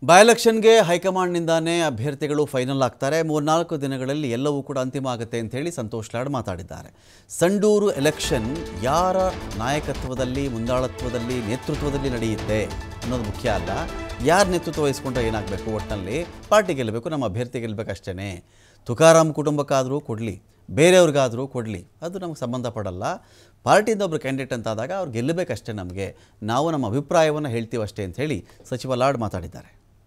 by ಎಲೆಕ್ಷನ್ಗೆ ಹೈಕಮಾಂಡ್ನಿಂದಾನೇ ಅಭ್ಯರ್ಥಿಗಳು final ಆಗ್ತಾರೆ ಮೂರ್ನಾಲ್ಕು ದಿನಗಳಲ್ಲಿ ಎಲ್ಲವೂ ಕೂಡ ಅಂತಿಮ ಆಗುತ್ತೆ ಅಂತ ಹೇಳಿ ಸಂತೋಷ್ ಲಾಡ್ ಮಾತಾಡಿದ್ದಾರೆ ಸಂಡೂರು ಎಲೆಕ್ಷನ್ ಯಾರ ನಾಯಕತ್ವದಲ್ಲಿ ಮುಂದಾಳತ್ವದಲ್ಲಿ ನೇತೃತ್ವದಲ್ಲಿ ನಡೆಯುತ್ತೆ ಅನ್ನೋದು ಮುಖ್ಯ ಅಲ್ಲ ಯಾರು ನೇತೃತ್ವ ವಹಿಸ್ಕೊಂಡ್ರೆ ಏನಾಗಬೇಕು ಒಟ್ಟಿನಲ್ಲಿ ಪಾರ್ಟಿ ಗೆಲ್ಲಬೇಕು ನಮ್ಮ ಅಭ್ಯರ್ಥಿ ಗೆಲ್ಲಬೇಕಷ್ಟೇ ತುಕಾರಾಮ್ ಕುಟುಂಬಕ್ಕಾದರೂ ಕೊಡಲಿ ಬೇರೆಯವ್ರಿಗಾದರೂ ಕೊಡಲಿ ಅದು ನಮಗೆ ಸಂಬಂಧಪಡಲ್ಲ ಪಾರ್ಟಿಯಿಂದ ಒಬ್ಬರು ಕ್ಯಾಂಡಿಡೇಟ್ ಅಂತಾದಾಗ ಅವ್ರು ಗೆಲ್ಲಬೇಕಷ್ಟೇ ನಮಗೆ ನಾವು ನಮ್ಮ ಅಭಿಪ್ರಾಯವನ್ನು ಹೇಳ್ತೀವಷ್ಟೇ ಅಂತ ಹೇಳಿ ಸಚಿವ ಲಾಡ್ ಮಾತಾಡಿದ್ದಾರೆ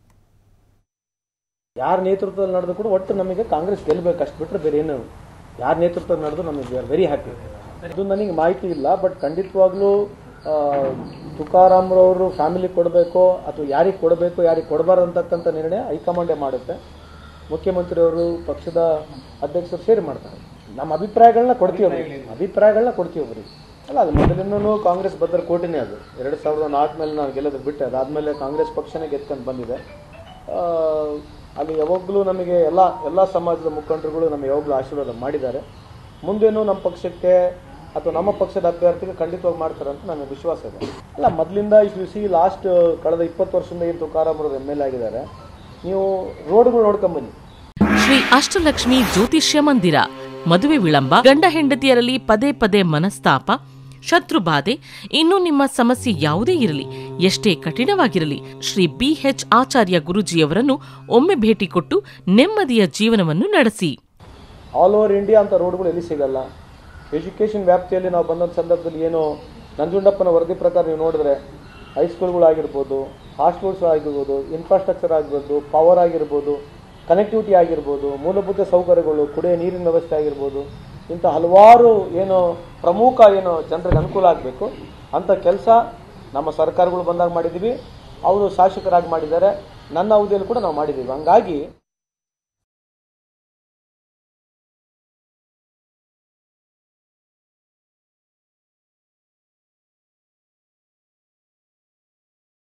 ಯಾರ ನೇತೃತ್ವದಲ್ಲಿ ನಡೆದು ಕೂಡ ಒಟ್ಟು ನಮಗೆ ಕಾಂಗ್ರೆಸ್ ಗೆಲ್ಲಬೇಕು ಅಷ್ಟು ಬಿಟ್ಟರೆ ಬೇರೆ ಏನು ಯಾರ ನೇತೃತ್ವದಲ್ಲಿ ನಡೆದು ನಮಗೆ ವಿ ಆರ್ ವೆರಿ ಹ್ಯಾಪಿ ಇದು ನನಗೆ ಮಾಹಿತಿ ಇಲ್ಲ ಬಟ್ ಖಂಡಿತವಾಗ್ಲೂ ಆ, ತುಕಾರಾಮ್ರವರು ಫ್ಯಾಮಿಲಿ ಕೊಡಬೇಕು ಅಥವಾ ಯಾರಿಗೆ ಕೊಡಬೇಕು ಯಾರಿಗೆ ಕೊಡಬಾರ್ದು ಅಂತಕ್ಕಂಥ ನಿರ್ಣಯ ಹೈಕಮಾಂಡೇ ಮಾಡುತ್ತೆ ಮುಖ್ಯಮಂತ್ರಿಯವರು ಪಕ್ಷದ ಅಧ್ಯಕ್ಷರು ಸೇರಿ ಮಾಡ್ತಾರೆ ನಮ್ಮ ಅಭಿಪ್ರಾಯಗಳನ್ನ ಕೊಡ್ತೀವಿ ಒಬ್ರಿಗೆ ಅಭಿಪ್ರಾಯಗಳನ್ನ ಕೊಡ್ತೀವಿ ಒಬ್ರಿಗೆ ಅಲ್ಲ ಅದು ಮೊದಲಿಂದನೂ ಕಾಂಗ್ರೆಸ್ ಬದ್ಧರ ಕೋಟಿನೇ ಅದು ಎರಡು ಸಾವಿರದ ನಾಲ್ಕು ಮೇಲೆ ನಾವು ಗೆಲ್ಲೋದು ಬಿಟ್ಟೆ ಅದಾದಮೇಲೆ ಕಾಂಗ್ರೆಸ್ ಪಕ್ಷನೇ ಗೆದ್ಕೊಂಡು ಬಂದಿದೆ ಆ, ಅಲ್ಲಿ ಯಾವಾಗಲೂ ನಮಗೆ ಎಲ್ಲ ಎಲ್ಲ ಸಮಾಜದ ಮುಖಂಡರುಗಳು ನಮಗೆ ಯಾವಾಗಲೂ ಆಶೀರ್ವಾದ ಮಾಡಿದ್ದಾರೆ ಮುಂದೇನು ನಮ್ಮ ಪಕ್ಷಕ್ಕೆ ಅಥವಾ ನಮ್ಮ ಪಕ್ಷದ ಅಭ್ಯರ್ಥಿಗೆ ಖಂಡಿತವಾಗಿ ಮಾಡ್ತಾರೆ ಅಂತ ನನಗೆ ವಿಶ್ವಾಸ ಇದೆ ಅಲ್ಲ ಮೊದಲಿಂದ ಇಫ್ ಯು ಸಿ ಲಾಸ್ಟ್ ಕಳೆದ ಇಪ್ಪತ್ತು ವರ್ಷದಿಂದ ಏನು ತುಕಾರಾಮ್ ಅವರು ಎಮ್ ಎಲ್ ಆಗಿದ್ದಾರೆ ನೀವು ರೋಡ್ಗಳು ನೋಡ್ಕೊಂಬನ್ನಿ ಶ್ರೀ ಅಷ್ಟಲಕ್ಷ್ಮಿ ಜ್ಯೋತಿಷ್ಯ ಮಂದಿರ ಮದುವೆ ವಿಳಂಬ ಗಂಡ ಹೆಂಡತಿಯರಲ್ಲಿ ಪದೇ ಪದೇ ಮನಸ್ತಾಪ ಶತ್ರುಬಾಧೆ ಇನ್ನು ನಿಮ್ಮ ಸಮಸ್ಯೆ ಯಾವುದೇ ಇರಲಿ ಎಷ್ಟೇ ಕಠಿಣವಾಗಿರಲಿ ಶ್ರೀ ಬಿಎಚ್ ಆಚಾರ್ಯ ಗುರುಜಿಯವರನ್ನು ಒಮ್ಮೆ ಭೇಟಿ ಕೊಟ್ಟು ನೆಮ್ಮದಿಯ ಜೀವನವನ್ನು ನಡೆಸಿ ಆಲ್ ಓವರ್ ಇಂಡಿಯಾ ಅಂತ ರೋಡ್ಗಳು ಎಲ್ಲಿ ಸಿಗಲ್ಲ ಎಜುಕೇಷನ್ ವ್ಯಾಪ್ತಿಯಲ್ಲಿ ನಾವು ಬಂದಂಥ ಸಂದರ್ಭದಲ್ಲಿ ಏನು ನಂಜುಂಡಪ್ಪನ ವರದಿ ಪ್ರಕಾರ ನೀವು ನೋಡಿದ್ರೆ ಹೈಸ್ಕೂಲ್ಗಳಾಗಿರ್ಬೋದು ಹಾಸ್ಟೆಲ್ಸ್ ಆಗಿರ್ಬೋದು ಇನ್ಫ್ರಾಸ್ಟ್ರಕ್ಚರ್ ಆಗಿರ್ಬೋದು ಪವರ್ ಆಗಿರ್ಬೋದು ಕನೆಕ್ಟಿವಿಟಿ ಆಗಿರ್ಬೋದು ಮೂಲಭೂತ ಸೌಕರ್ಯಗಳು ಕುಡಿಯೋ ನೀರಿನ ವ್ಯವಸ್ಥೆ ಆಗಿರ್ಬೋದು ಇಂಥ ಹಲವಾರು ಏನು ಪ್ರಮುಖ ಏನು ಜನರಿಗೆ ಅನುಕೂಲ ಆಗಬೇಕು ಅಂಥ ಕೆಲಸ ನಮ್ಮ ಸರ್ಕಾರಗಳು ಬಂದಾಗ ಮಾಡಿದ್ದೀವಿ ಅವರು ಶಾಸಕರಾಗಿ ಮಾಡಿದ್ದಾರೆ ನನ್ನ ಅವಧಿಯಲ್ಲಿ ಕೂಡ ನಾವು ಮಾಡಿದ್ದೀವಿ ಹಂಗಾಗಿ